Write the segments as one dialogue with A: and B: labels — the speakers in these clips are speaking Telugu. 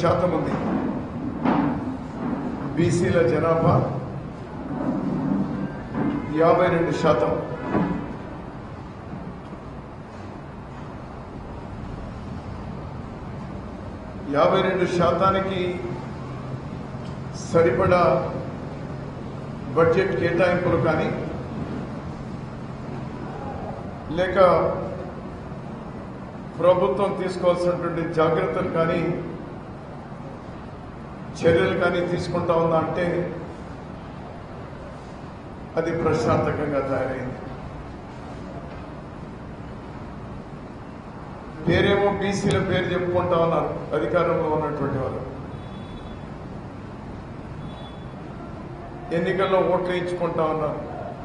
A: శాతం ఉంది బీసీల జనాభా యాభై రెండు శాతం యాభై రెండు శాతానికి సరిపడా బడ్జెట్ కేటాయింపులు కానీ లేక ప్రభుత్వం తీసుకోవాల్సినటువంటి జాగ్రత్తలు కానీ చర్యలు కానీ తీసుకుంటా ఉందా అంటే అది ప్రశ్నార్థకంగా తయారైంది పేరేమో బీసీల పేరు చెప్పుకుంటా ఉన్నారు అధికారంలో ఉన్నటువంటి వాళ్ళు ఎన్నికల్లో ఓట్లు వేయించుకుంటా ఉన్నారు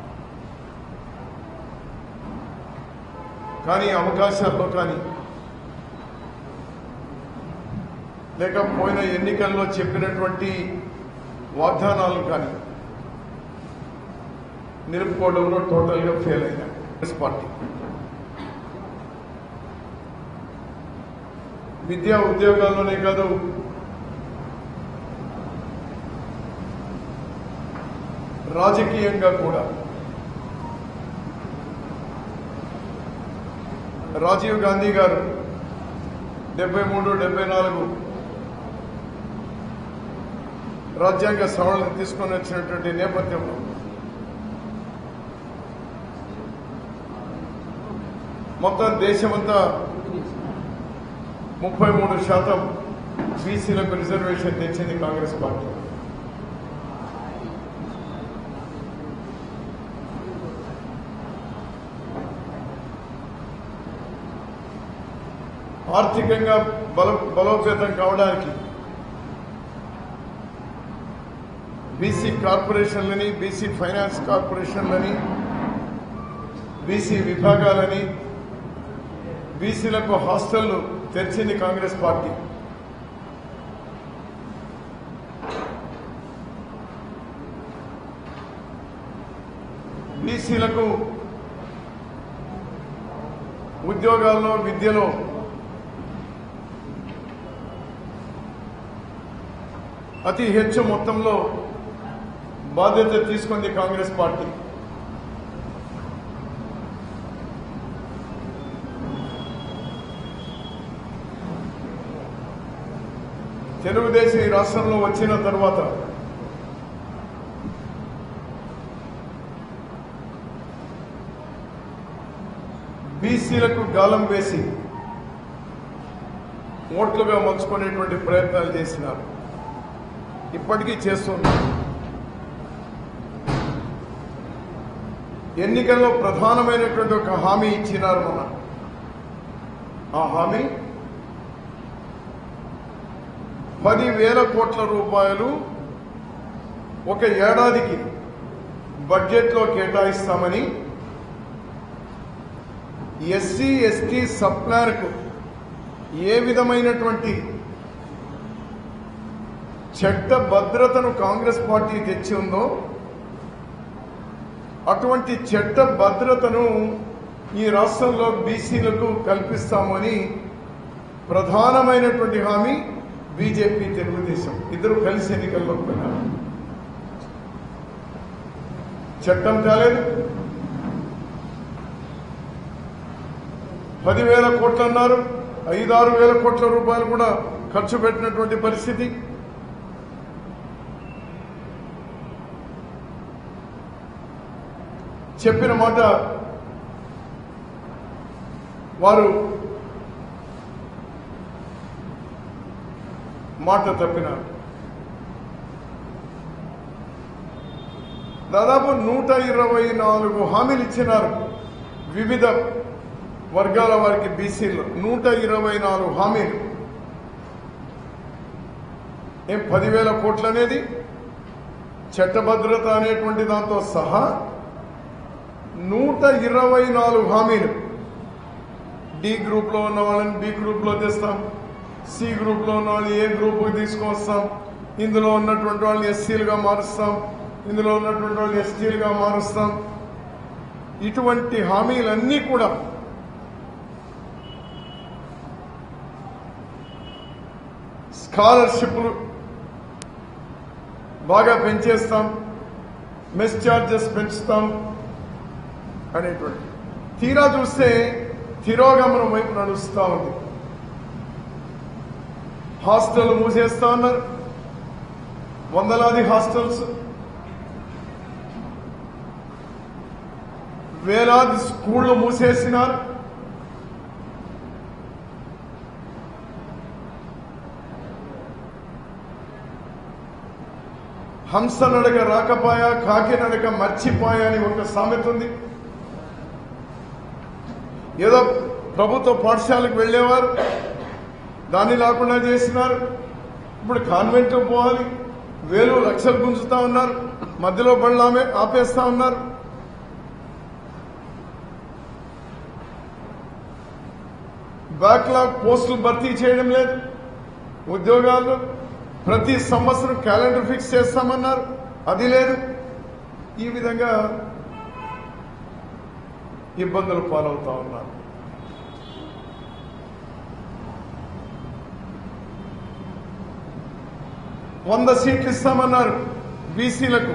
A: కానీ అవకాశాల్లో కానీ లేక పోయిన ఎన్నికల్లో చెప్పినటువంటి వాగ్దానాలు కానీ నిలుపుకోవడంలో టోటల్గా ఫెయిల్ అయినాయి కాంగ్రెస్ పార్టీ విద్యా ఉద్యోగాల్లోనే కాదు రాజకీయంగా కూడా రాజీవ్ గాంధీ గారు డెబ్బై మూడు డెబ్బై నాలుగు రాజ్యాంగ సవరణ తీసుకొని వచ్చినటువంటి నేపథ్యంలో మొత్తం దేశమంతా ముప్పై మూడు శాతం బీసీలకు రిజర్వేషన్ తెచ్చింది కాంగ్రెస్ పార్టీ ఆర్థికంగా బల బలోపేతం కావడానికి బీసీ కార్పొరేషన్లని బీసీ ఫైనాన్స్ కార్పొరేషన్లని బీసీ విభాగాలని బీసీలకు హాస్టళ్లు తెరిచింది కాంగ్రెస్ పార్టీ బీసీలకు ఉద్యోగాల్లో విద్యలో అతి ಹೆಚ್ಚು మొత్తంలో బాధ్యత తీసుకుంది కాంగ్రెస్ పార్టీ తెలుగుదేశం ఈ రాష్ట్రంలో వచ్చిన తర్వాత బీసీలకు గాలం వేసి ఓట్లుగా మలుచుకునేటువంటి ప్రయత్నాలు చేసినారు ఇప్పటికీ చేస్తున్నారు ఎన్నికల్లో ప్రధానమైనటువంటి ఒక హామీ ఇచ్చినారు మన ఆ హామీ పదివేల కోట్ల రూపాయలు ఒక ఏడాదికి బడ్జెట్లో కేటాయిస్తామని ఎస్సీ ఎస్టీ సప్లాన్కు ఏ విధమైనటువంటి చట్ట భద్రతను కాంగ్రెస్ పార్టీ తెచ్చి ఉందో అటువంటి చట్ట భద్రతను ఈ రాష్ట్రంలో బీసీలకు కల్పిస్తామని ప్రధానమైనటువంటి హామీ బీజేపీ తెలుగుదేశం ఇద్దరు కలిసి ఎన్నికల్లో పోయినారు చట్టం కాలేదు పదివేల కోట్లు అన్నారు ఐదారు వేల కోట్ల రూపాయలు కూడా ఖర్చు పెట్టినటువంటి పరిస్థితి చెప్పిన మాట వారు మాట తప్పినారు దాదాపు నూట ఇరవై నాలుగు హామీలు ఇచ్చినారు వివిధ వర్గాల వారికి బీసీలు నూట ఇరవై నాలుగు హామీలు ఏం పదివేల కోట్లు అనేది చట్టభద్రత అనేటువంటి దాంతో సహా నూట ఇరవై నాలుగు హామీలు డి గ్రూప్లో ఉన్న వాళ్ళని బి గ్రూప్లో తెస్తాం సి గ్రూప్లో ఉన్న వాళ్ళని ఏ గ్రూప్కి తీసుకొస్తాం ఇందులో ఉన్నటువంటి వాళ్ళని ఎస్సీలుగా మారుస్తాం ఇందులో ఉన్నటువంటి వాళ్ళని ఎస్టీలుగా మారుస్తాం ఇటువంటి హామీలన్నీ కూడా స్కాలర్షిప్లు బాగా పెంచేస్తాం మెస్ ఛార్జెస్ పెంచుతాం అనేటువంటి తీరా చూస్తే తిరోగమనం వైపు నడుస్తూ ఉంది హాస్టల్ మూసేస్తా ఉన్నారు వందలాది హాస్టల్స్ వేలాది స్కూళ్లు మూసేసినారు హంస నడక రాకపోయా కాకి నడక మర్చిపోయా అని ఒక సామెత ఉంది ఏదో ప్రభుత్వ పాఠశాలకు వెళ్ళేవారు దాన్ని లేకుండా చేసినారు ఇప్పుడు కాన్వెంట్ పోవాలి వేలు లక్షలు గుంజుతా ఉన్నారు మధ్యలో బళ్ళు ఆమె ఆపేస్తా ఉన్నారు బ్యాక్లాగ్ పోస్టులు భర్తీ చేయడం లేదు ఉద్యోగాలు ప్రతి సంవత్సరం క్యాలెండర్ ఫిక్స్ చేస్తామన్నారు అది లేదు ఈ విధంగా ఇబ్బందులు పాలవుతా ఉన్నారు వంద సీట్లు ఇస్తామన్నారు బీసీలకు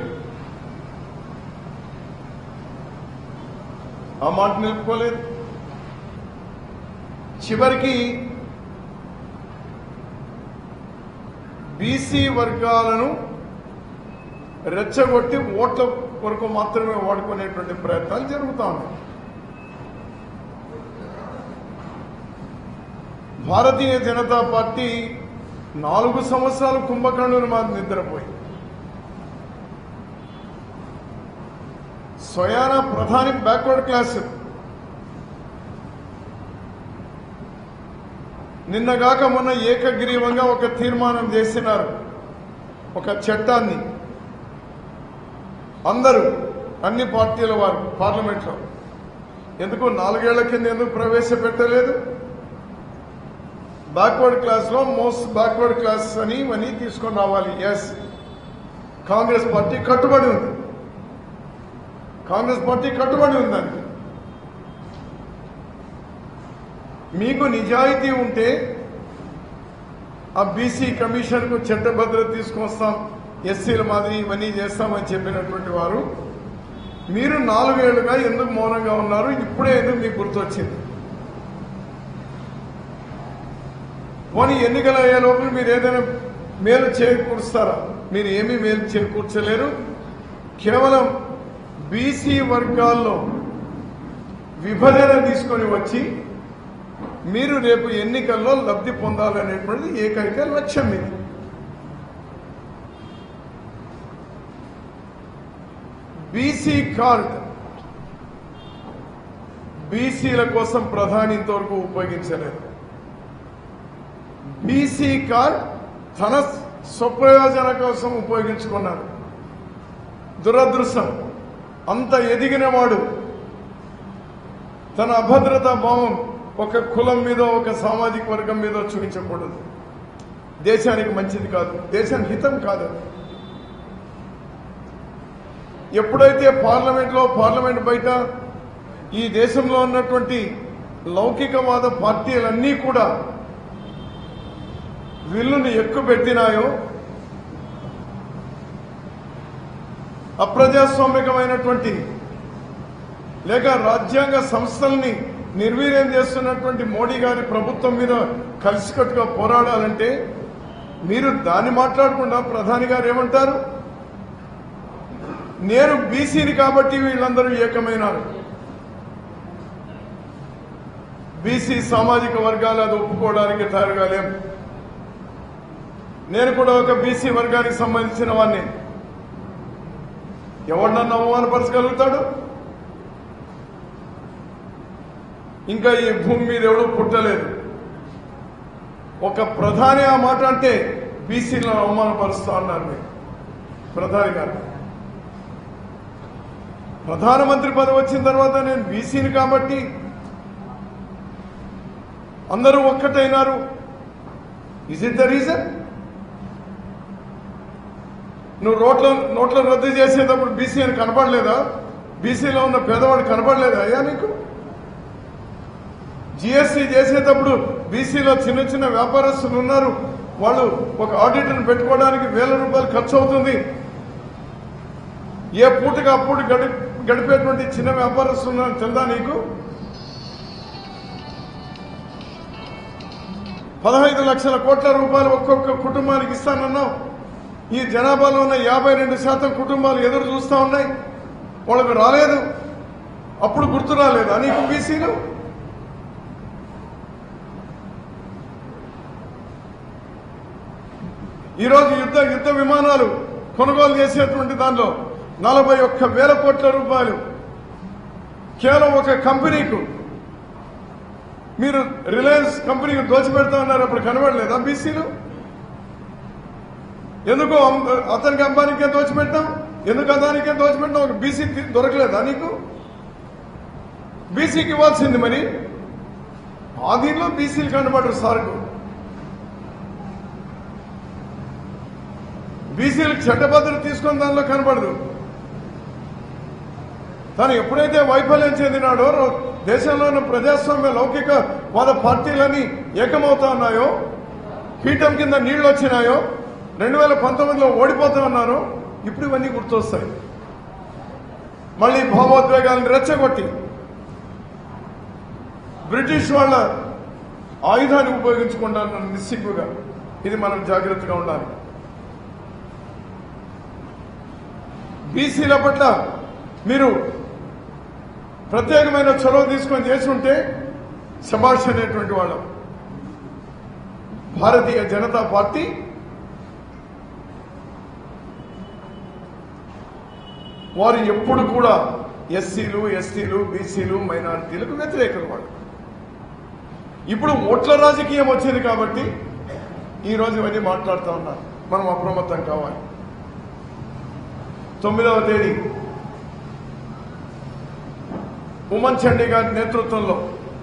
A: ఆ మాట నిలుపుకోలేదు చివరికి బీసీ వర్గాలను రెచ్చగొట్టి ఓట్ల కొరకు మాత్రమే వాడుకునేటువంటి ప్రయత్నాలు జరుగుతా ఉన్నాయి భారతీయ జనతా పార్టీ నాలుగు సంవత్సరాలు కుంభకర్ణులు మాకు నిద్రపోయి స్వయాన ప్రధాని బ్యాక్వర్డ్ క్లాస్ నిన్నగాక మొన్న ఏకగ్రీవంగా ఒక తీర్మానం చేసినారు ఒక చట్టాన్ని అందరూ అన్ని పార్టీల వారు పార్లమెంట్లో ఎందుకు నాలుగేళ్ల కింద ఎందుకు ప్రవేశపెట్టలేదు బ్యాక్వర్డ్ క్లాస్ లో మోస్ట్ బ్యాక్వర్డ్ క్లాస్ అని ఇవన్నీ తీసుకొని రావాలి ఎస్ కాంగ్రెస్ పార్టీ కట్టుబడి ఉంది కాంగ్రెస్ పార్టీ కట్టుబడి ఉందండి మీకు నిజాయితీ ఉంటే ఆ బీసీ కమిషన్కు చట్టభద్రత తీసుకొస్తాం ఎస్సీల మాదిరి ఇవన్నీ చేస్తామని చెప్పినటువంటి వారు మీరు నాలుగేళ్లుగా ఎందుకు మౌనంగా ఉన్నారు ఇప్పుడే ఎందుకు మీకు గుర్తొచ్చింది పోనీ ఎన్నికలు అయ్యే లోపల మీరు ఏదైనా మేలు చేకూరుస్తారా మీరు ఏమీ మేలు చేకూర్చలేరు కేవలం బీసీ వర్గాల్లో విభజన తీసుకొని వచ్చి మీరు రేపు ఎన్నికల్లో లబ్ధి పొందాలనేటువంటిది ఏకైక లక్ష్యం ఇది బీసీ కార్డ్ బీసీల కోసం ప్రధాని ఇంతవరకు ఉపయోగించలేదు బీసీ కార్డ్ తన స్వప్రయోజన కోసం ఉపయోగించుకున్నాడు దురదృష్టం అంత ఎదిగిన వాడు తన అభద్రతా భావం ఒక కులం మీద ఒక సామాజిక వర్గం మీద చూపించకూడదు దేశానికి మంచిది కాదు దేశానికి హితం కాదు ఎప్పుడైతే పార్లమెంట్లో పార్లమెంట్ బయట ఈ దేశంలో ఉన్నటువంటి లౌకికవాద పార్టీలన్నీ కూడా విల్లును ఎక్కుపెట్టినాయో అప్రజాస్వామికమైనటువంటి లేక రాజ్యాంగ సంస్థల్ని నిర్వీర్యం చేస్తున్నటువంటి మోడీ గారి ప్రభుత్వం మీద కలిసికట్టుగా పోరాడాలంటే మీరు దాన్ని మాట్లాడకుండా ప్రధాని గారు ఏమంటారు నేను బీసీని కాబట్టి వీళ్ళందరూ ఏకమైనారు బీసీ సామాజిక వర్గాలు అది ఒప్పుకోవడానికి తయారుగా లేం నేను కూడా ఒక బీసీ వర్గానికి సంబంధించిన వాడిని ఎవరినన్నా అవమానపరచగలుగుతాడు ఇంకా ఈ భూమి మీద ఎవడూ పుట్టలేదు ఒక ప్రధాని ఆ మాట అంటే బీసీలను అవమానపరుస్తా ఉన్నారు మీరు ప్రధాని గారు ప్రధానమంత్రి పదవి వచ్చిన తర్వాత నేను బీసీని కాబట్టి అందరూ ఒక్కటైనారు ఇజ్ ఇట్ ద రీజన్ నువ్వు రోడ్ల నోట్ల రద్దు చేసేటప్పుడు బీసీ అని కనపడలేదా బీసీలో ఉన్న పేదవాడు కనపడలేదా అయ్యా నీకు జిఎస్టీ చేసేటప్పుడు బీసీలో చిన్న చిన్న వ్యాపారస్తులు ఉన్నారు వాళ్ళు ఒక ఆడిటర్ని పెట్టుకోవడానికి వేల రూపాయలు ఖర్చు అవుతుంది ఏ పూటగా అప్పుడు గడి గడిపేటువంటి చిన్న వ్యాపారస్తున్నా తెలుదా నీకు పదహైదు లక్షల కోట్ల రూపాయలు ఒక్కొక్క కుటుంబానికి ఇస్తానన్నావు ఈ జనాభాలో ఉన్న యాభై రెండు శాతం కుటుంబాలు ఎదురు చూస్తా ఉన్నాయి వాళ్ళకు రాలేదు అప్పుడు గుర్తు రాలేదా నీకు బీసీలు ఈరోజు యుద్ధ యుద్ధ విమానాలు కొనుగోలు చేసేటువంటి దానిలో నలభై ఒక్క వేల కోట్ల రూపాయలు కేవలం ఒక కంపెనీకు మీరు రిలయన్స్ కంపెనీకి దోచిపెడతా ఉన్నారు అప్పుడు కనబడలేదా బీసీలు ఎందుకు అం- అతనికి అంబానీకే దోచిపెట్టాం ఎందుకు అదానికే దోచిపెట్టాం ఒక బీసీ దొరకలేదా నీకు బీసీకి ఇవ్వాల్సింది మరి ఆ దీనిలో బీసీలు కనబడరు సార్కు బీసీలకు చట్టభద్రత తీసుకుని దానిలో కనబడదు తను ఎప్పుడైతే వైఫల్యం చెందినాడో రో- దేశంలో ఉన్న ప్రజాస్వామ్య లౌకిక వాద పార్టీలన్నీ ఏకమవుతా ఉన్నాయో పీఠం కింద నీళ్లు వచ్చినాయో రెండు వేల పంతొమ్మిదిలో ఓడిపోతా ఉన్నారో ఇప్పుడు ఇవన్నీ గుర్తొస్తాయి మళ్ళీ భావోద్వేగాలను రెచ్చగొట్టి బ్రిటిష్ వాళ్ళ ఆయుధాన్ని ఉపయోగించుకుంటాను నిస్సిగ్గుగా ఇది మనం జాగ్రత్తగా ఉండాలి బీసీల పట్ల మీరు ప్రత్యేకమైన చొరవ తీసుకొని చేసి ఉంటే శభాష్ అనేటువంటి వాళ్ళం భారతీయ జనతా పార్టీ వారు ఎప్పుడు కూడా ఎస్సీలు ఎస్టీలు బీసీలు మైనారిటీలకు వ్యతిరేకులు వాళ్ళు ఇప్పుడు ఓట్ల రాజకీయం వచ్చింది కాబట్టి ఈ రోజు ఇవన్నీ మాట్లాడుతూ ఉన్నారు మనం అప్రమత్తం కావాలి తొమ్మిదవ తేదీ ఉమన్ చండీ గారి నేతృత్వంలో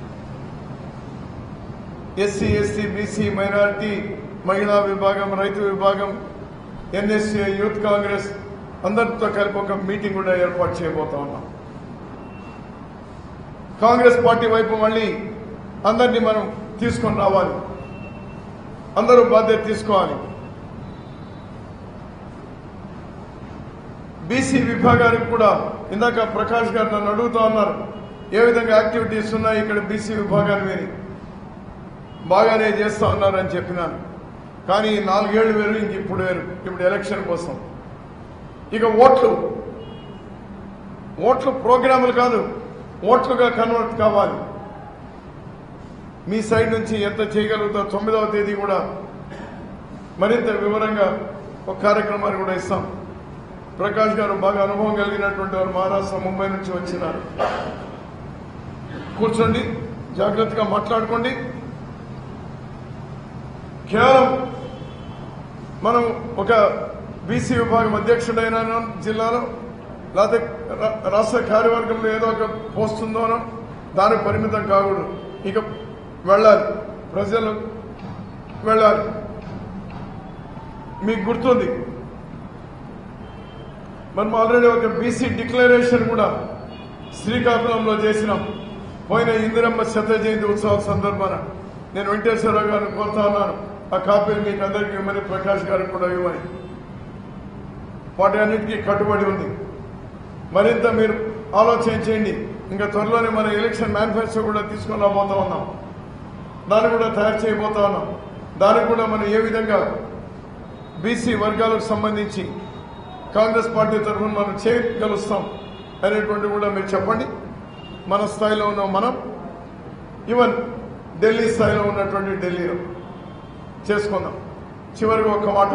A: ఎస్సీ ఎస్టీ బీసీ మైనారిటీ మహిళా విభాగం రైతు విభాగం ఎన్ఎస్సీ యూత్ కాంగ్రెస్ అందరితో కలిపి ఒక మీటింగ్ కూడా ఏర్పాటు చేయబోతా ఉన్నాం కాంగ్రెస్ పార్టీ వైపు మళ్ళీ అందరినీ మనం తీసుకొని రావాలి అందరూ బాధ్యత తీసుకోవాలి బీసీ విభాగానికి కూడా ఇందాక ప్రకాష్ గారు నన్ను అడుగుతా ఉన్నారు ఏ విధంగా యాక్టివిటీస్ ఉన్నాయి ఇక్కడ బీసీ విభాగాన్ని విని బాగానే చేస్తా ఉన్నారని చెప్పినాను కానీ ఈ నాలుగేళ్లు వేరు ఇంక ఇప్పుడు వేరు ఇప్పుడు ఎలక్షన్ కోసం ఇక ఓట్లు ఓట్లు ప్రోగ్రాములు కాదు ఓట్లుగా కన్వర్ట్ కావాలి మీ సైడ్ నుంచి ఎంత చేయగలుగుతారో తొమ్మిదవ తేదీ కూడా మరింత వివరంగా ఒక కార్యక్రమాన్ని కూడా ఇస్తాం ప్రకాష్ గారు బాగా అనుభవం కలిగినటువంటి వారు మహారాష్ట్ర ముంబై నుంచి వచ్చినారు కూర్చోండి జాగ్రత్తగా మాట్లాడుకోండి కేవలం మనం ఒక బీసీ విభాగం అధ్యక్షుడైన జిల్లాలో లేకపోతే రా- రాష్ట్ర కార్యవర్గంలో ఏదో ఒక పోస్ట్ ఉందోనో దానికి పరిమితం కాకూడదు ఇక వెళ్ళాలి ప్రజలు వెళ్ళాలి మీకు గుర్తుంది మనం ఆల్రెడీ ఒక బీసీ డిక్లరేషన్ కూడా శ్రీకాకుళంలో చేసినాం పోయిన ఇందిరమ్మ శత జయంతి ఉత్సవం సందర్భాన నేను వెంకటేశ్వరరావు గారిని కోరుతా ఉన్నాను ఆ కాపీలు మీకు అందరికీ ఇవ్వమని ప్రకాష్ గారికి కూడా ఇవ్వమని వాటి అన్నిటికీ కట్టుబడి ఉంది మరింత మీరు ఆలోచన చేయండి ఇంకా త్వరలోనే మన ఎలక్షన్ మేనిఫెస్టో కూడా తీసుకొని రాబోతా ఉన్నాం దాన్ని కూడా తయారు చేయబోతా ఉన్నాం దానికి కూడా మనం ఏ విధంగా బీసీ వర్గాలకు సంబంధించి కాంగ్రెస్ పార్టీ తరఫున మనం చేయగలుస్తాం అనేటువంటి కూడా మీరు చెప్పండి మన స్థాయిలో ఉన్న మనం ఈవెన్ ఢిల్లీ స్థాయిలో ఉన్నటువంటి ఢిల్లీలో చేసుకుందాం చివరికి ఒక మాట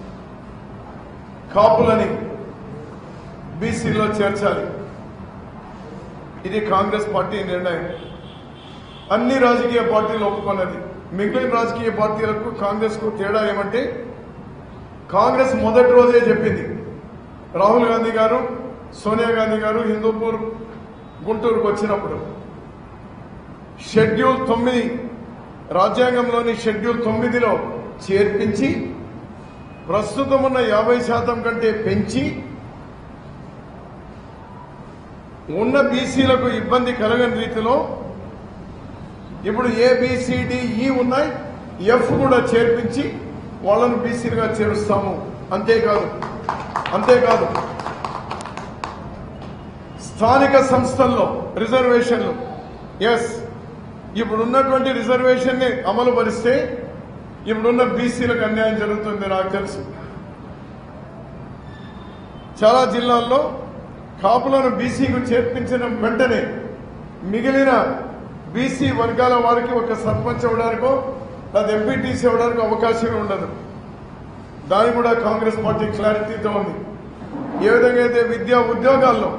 A: కాపులని బీసీలో చేర్చాలి ఇది కాంగ్రెస్ పార్టీ నిర్ణయం అన్ని రాజకీయ పార్టీలు ఒప్పుకున్నది మిగిలిన రాజకీయ పార్టీలకు కాంగ్రెస్ కు తేడా ఏమంటే కాంగ్రెస్ మొదటి రోజే చెప్పింది రాహుల్ గాంధీ గారు సోనియా గాంధీ గారు హిందూపూర్ గుంటూరుకు వచ్చినప్పుడు షెడ్యూల్ తొమ్మిది రాజ్యాంగంలోని షెడ్యూల్ తొమ్మిదిలో చేర్పించి ప్రస్తుతం ఉన్న యాభై శాతం కంటే పెంచి ఉన్న బీసీలకు ఇబ్బంది కలగని రీతిలో ఇప్పుడు ఏ బిసిడిఈ ఉన్నాయి ఎఫ్ కూడా చేర్పించి వాళ్ళను బీసీలుగా చేరుస్తాము అంతేకాదు అంతేకాదు స్థానిక సంస్థల్లో రిజర్వేషన్లు ఎస్ ఇప్పుడున్నటువంటి రిజర్వేషన్ ని అమలు పరిస్తే ఇప్పుడున్న బీసీలకు అన్యాయం జరుగుతుంది నాకు తెలుసు చాలా జిల్లాల్లో కాపులను బీసీకు చేర్పించిన వెంటనే మిగిలిన బీసీ వర్గాల వారికి ఒక సర్పంచ్ ఇవ్వడానికో లేదా ఎంపీటీసీ ఇవ్వడానికి అవకాశమే ఉండదు దాని కూడా కాంగ్రెస్ పార్టీ క్లారిటీతో ఉంది ఏ విధంగా అయితే విద్యా ఉద్యోగాల్లో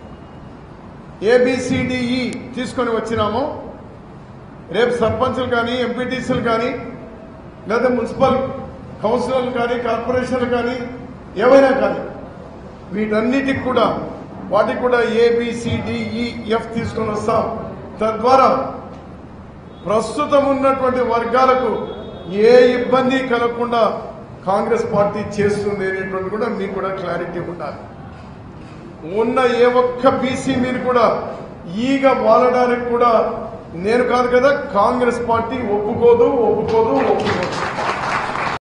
A: ఏబిసిడిఈ తీసుకొని వచ్చినామో రేపు సర్పంచులు కానీ ఎంపీటీసీలు కానీ లేదా మున్సిపల్ కౌన్సిలర్లు కానీ కార్పొరేషన్లు కానీ ఏవైనా కానీ వీటన్నిటికి కూడా వాటికి కూడా ఏబిసిడిఈఎఫ్ తీసుకొని వస్తాం తద్వారా ప్రస్తుతం ఉన్నటువంటి వర్గాలకు ఏ ఇబ్బంది కలగకుండా కాంగ్రెస్ పార్టీ చేస్తుంది అనేటువంటి కూడా మీకు కూడా క్లారిటీ ఉండాలి ఉన్న ఏ ఒక్క బీసీ మీరు కూడా ఈగ వాలడానికి కూడా నేను కాదు కదా కాంగ్రెస్ పార్టీ ఒప్పుకోదు ఒప్పుకోదు ఒప్పుకోదు